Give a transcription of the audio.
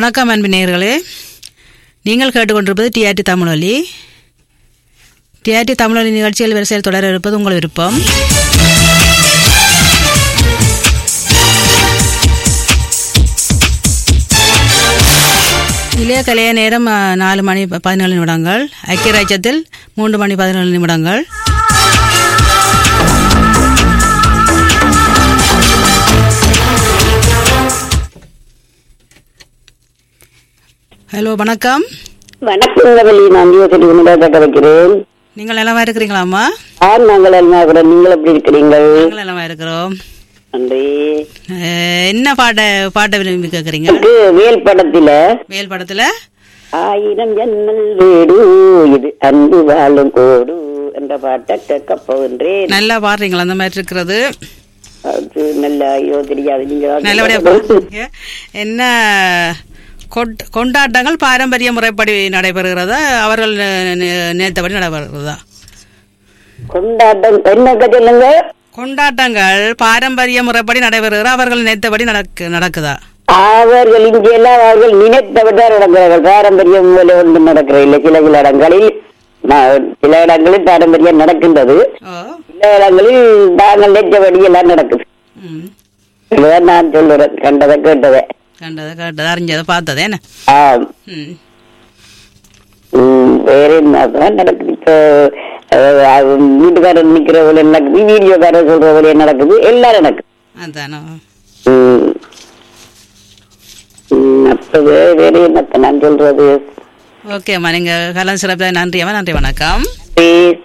வணக்கம் அன்பின் நேயர்களே நீங்கள் கேட்டுக்கொண்டிருப்பது டிஆர்டி தமிழொலி டிஆர்டி தமிழொலி நிகழ்ச்சிகள் வரிசையில் தொடர இருப்பது உங்கள் விருப்பம் இளைய கலைய நேரம் அ, நாலு மணி ப- பதினேழு நிமிடங்கள் ஐக்கிய ராஜ்யத்தில் மூன்று மணி பதினேழு நிமிடங்கள் ஹலோ வணக்கம் வணக்கம் கவலி நான் யோசனை உணவாக வைக்கிறேன் நீங்கள் நலமா இருக்கிறீங்களாம்மா ஆர் நாங்கள் அல்மாபுரம் நீங்கள் எப்படி இருக்கிறீங்கள் நாங்கள் நலமா இருக்கிறோம் நன்றி அஹ், என்ன பாட்ட பாட்டை விரும்பி கேட்குறீங்க எனக்கு வேல் படத்துல மேல் படத்துல ஆயிரம் ஜன்னல் வீடு இது அன்பு வாழும் கோடு என்ற பாட்டை கேட்க போகின்றேன் நல்லா பாடுறீங்களா அந்த மாதிரி இருக்கிறது அது நல்ல ஐயோ தெரியாது நல்லபடியா நீங்க பாடுறீங்க என்ன கொட்- கொண்டாட்டங்கள் பாரம்பரிய முறைப்படி நடைபெறுகிறதா அவர்கள் நே- நே- நேர்த்தபடி நடைபெறுகிறதா கொண்டாட்டம் என்ன சொல்லுங்க கொண்டாட்டங்கள் பாரம்பரிய முறைப்படி நடைபெறுகிற அவர்கள் நேர்த்தபடி நடக்கு நடக்குதா அவர்கள் இங்கெல்லாம் அவர்கள் நினைத்தபடி தான் நடக்கிறார்கள் பாரம்பரியம் போல ஒன்று நடக்கிறதில்லை சில சில இடங்களில் நான் சில இடங்களில் பாரம்பரியம் நடக்கின்றது ஓ சில இடங்களில் நாங்கள் நினைத்தபடி எல்லாம் நடக்குது ம் இதுதான் நான் சொல்லுறேன் கண்டதை கேட்டதை கண்டதை கேட்டதை அறிஞ்சதை பார்த்ததே என்ன ஆம் ம் ம், வேற என்னதான் நடக்குது இப்போ அஹ், அது வீட்டுக்காரர் நிக்கிற போல நடக்குது வீடியோக்காரர் சொல்ற போல நடக்குது எல்லாம் நடக்குது அதானோ ம். ம், அப்ப வேற வேற என்னத்த நான் சொல்றது ஓகேம்மா நீங்கள் கலன் சிறப்பில் நன்றியம்மா நன்றி வணக்கம் Peace.